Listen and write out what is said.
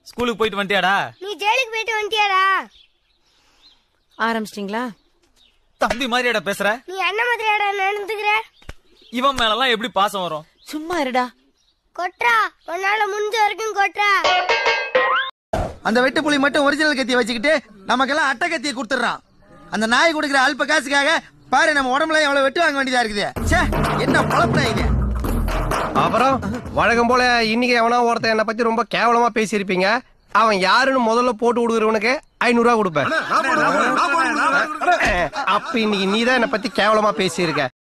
ஸ்கூலுக்கு போயிட்டு வந்துட்டியாடா நீ ஜெயிலுக்கு போயிட்டு வந்துட்டியாடா ஆரம்பிச்சிட்டீங்களா தம்பி மாதிரியாடா பேசுற நீ என்ன மாதிரியாடா நடந்துக்கிற இவன் மேலலாம் எப்படி பாசம் வரும் சும்மா இருடா கொட்றா உன்னால முடிஞ்ச வரைக்கும் கொட்றா அந்த வெட்டு புலி மட்டும் ஒரிஜினல் கத்தியை வச்சுக்கிட்டு நமக்கெல்லாம் அட்டை கத்தியை கொடுத்துறான் அந்த நாய் கொடுக்குற அல்ப காசுக்காக பாரு நம்ம உடம்புல எவ்வளவு வெட்டு வாங்க வேண்டியதா இருக்குது ச்சே என்ன பொழப்புடா இது அப்புறம் வழக்கம் போல இன்னைக்கு எவனா ஒருத்தன் என்னை பத்தி ரொம்ப கேவலமா பேசியிருப்பீங்க அவன் யாருன்னு முதல்ல போட்டு கொடுக்குறவனுக்கு ஐநூறு ரூபா கொடுப்பேன் அப்ப இன்னைக்கு நீதான் என்னை பத்தி கேவலமா பேசியிருக்க